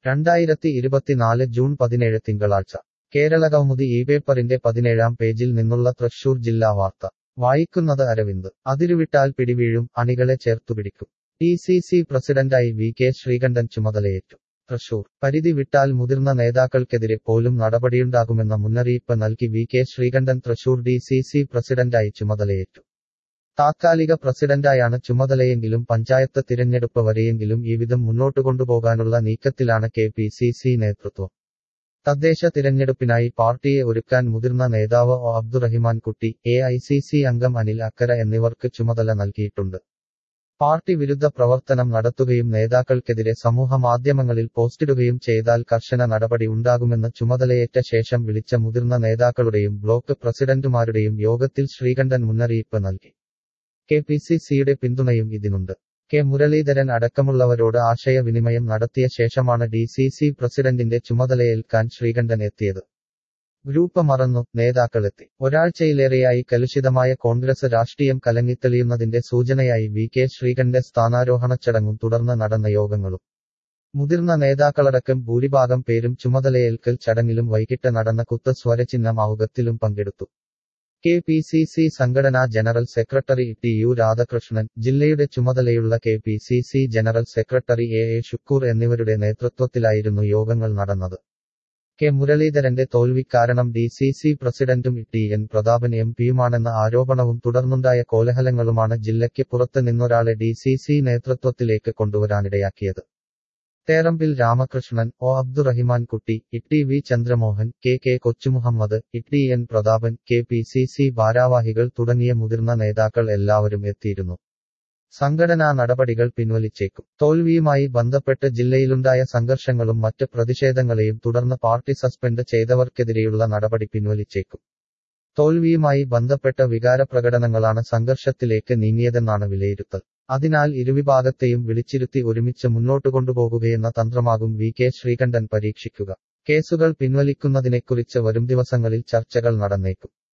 രണ്ടായിരത്തി ഇരുപത്തിനാല് ജൂൺ പതിനേഴ് തിങ്കളാഴ്ച കേരളകൗമുദി ഈ പേപ്പറിന്റെ പതിനേഴാം പേജിൽ നിന്നുള്ള തൃശൂർ ജില്ലാ വാർത്ത വായിക്കുന്നത് അരവിന്ദ് അതിരുവിട്ടാൽ പിടിവീഴും അണികളെ ചേർത്തുപിടിക്കും ഡി സി സി പ്രസിഡന്റായി വി കെ ശ്രീകണ്ഠൻ ചുമതലയേറ്റു തൃശൂർ പരിധി വിട്ടാൽ മുതിർന്ന നേതാക്കൾക്കെതിരെ പോലും നടപടിയുണ്ടാകുമെന്ന മുന്നറിയിപ്പ് നൽകി V K Sreekandan Thrissur D C C പ്രസിഡന്റായി ചുമതലയേറ്റു താത്കാലിക പ്രസിഡന്റായാണ് ചുമതലയെങ്കിലും പഞ്ചായത്ത് തിരഞ്ഞെടുപ്പ് വരെയെങ്കിലും ഈ വിധം മുന്നോട്ടു കൊണ്ടുപോകാനുള്ള നീക്കത്തിലാണ് കെ പി സി സി നേതൃത്വം തദ്ദേശ തിരഞ്ഞെടുപ്പിനായി പാർട്ടിയെ ഒരുക്കാൻ മുതിർന്ന നേതാവ് ഒ അബ്ദുറഹിമാൻ കുട്ടി എ ഐ സി സി അംഗം അനിൽ അക്കര എന്നിവർക്ക് ചുമതല നൽകിയിട്ടുണ്ട് പാർട്ടി വിരുദ്ധ പ്രവർത്തനം നടത്തുകയും നേതാക്കൾക്കെതിരെ സമൂഹ മാധ്യമങ്ങളിൽ പോസ്റ്റിടുകയും ചെയ്താൽ കർശന നടപടി ഉണ്ടാകുമെന്ന് ചുമതലയേറ്റ ശേഷം വിളിച്ച മുതിർന്ന നേതാക്കളുടെയും ബ്ലോക്ക് പ്രസിഡന്റുമാരുടെയും യോഗത്തിൽ ശ്രീകണ്ഠൻ മുന്നറിയിപ്പ് നൽകി കെ പി സി സിയുടെ പിന്തുണയും ഇതിനുണ്ട് കെ മുരളീധരൻ അടക്കമുള്ളവരോട് ആശയവിനിമയം നടത്തിയ ശേഷമാണ് ഡി സി സി പ്രസിഡന്റിന്റെ ചുമതലയേൽക്കാൻ ശ്രീകണ്ഠൻ എത്തിയത് ഗ്രൂപ്പ് മറന്നു നേതാക്കളെത്തി ഒരാഴ്ചയിലേറെയായി കലുഷിതമായ കോൺഗ്രസ് രാഷ്ട്രീയം കലങ്ങിത്തെളിയുന്നതിന്റെ സൂചനയായി വി കെ ശ്രീകണ്ഠന്റെ സ്ഥാനാരോഹണ ചടങ്ങും തുടർന്ന് നടന്ന യോഗങ്ങളും മുതിർന്ന നേതാക്കളടക്കം ഭൂരിഭാഗം പേരും ചുമതലയേൽക്കൽ ചടങ്ങിലും വൈകിട്ട് നടന്ന കുത്ത് സ്വരചിഹ്നം ഔഗത്തിലും പങ്കെടുത്തു കെ പി സി സി സംഘടനാ general secretary T U Radhakrishnan ജില്ലയുടെ ചുമതലയുള്ള K P C C general secretary A A Shukkur എന്നിവരുടെ നേതൃത്വത്തിലായിരുന്നു യോഗങ്ങൾ നടന്നത് കെ മുരളീധരന്റെ തോൽവി കാരണം ഡി സി സി പ്രസിഡന്റും ടി എൻ പ്രതാപൻ എം പിയുമാണെന്ന ആരോപണവും തുടർന്നുണ്ടായ കോലാഹലങ്ങളുമാണ് ജില്ലയ്ക്ക് പുറത്ത് നിന്നൊരാളെ ഡി സി സി നേതൃത്വത്തിലേക്ക് കൊണ്ടുവരാനിടയാക്കിയത് Therambil Ramakrishnan O Abdurahiman Kutty Itty V Chandramohan K K Kochumuhammad Itty N Prathapan K P C C ഭാരാവാഹികൾ തുടങ്ങിയ മുതിർന്ന നേതാക്കൾ എല്ലാവരും എത്തിയിരുന്നു സംഘടനാ നടപടികൾ പിൻവലിച്ചേക്കും തോൽവിയുമായി ബന്ധപ്പെട്ട് ജില്ലയിലുണ്ടായ സംഘർഷങ്ങളും മറ്റ് പ്രതിഷേധങ്ങളെയും തുടർന്ന് പാർട്ടി സസ്പെൻഡ് ചെയ്തവർക്കെതിരെയുള്ള നടപടി പിൻവലിച്ചേക്കും തോൽവിയുമായി ബന്ധപ്പെട്ട വികാരപ്രകടനങ്ങളാണ് സംഘർഷത്തിലേക്ക് നീങ്ങിയതെന്നാണ് വിലയിരുത്തൽ അതിനാൽ ഇരുവിഭാഗത്തെയും വിളിച്ചിരുത്തി ഒരുമിച്ച് മുന്നോട്ടു കൊണ്ടുപോകുകയെന്ന തന്ത്രമാകും വി കെ ശ്രീകണ്ഠൻ പരീക്ഷിക്കുക കേസുകൾ പിൻവലിക്കുന്നതിനെക്കുറിച്ച് വരും ദിവസങ്ങളിൽ ചർച്ചകൾ നടന്നേക്കും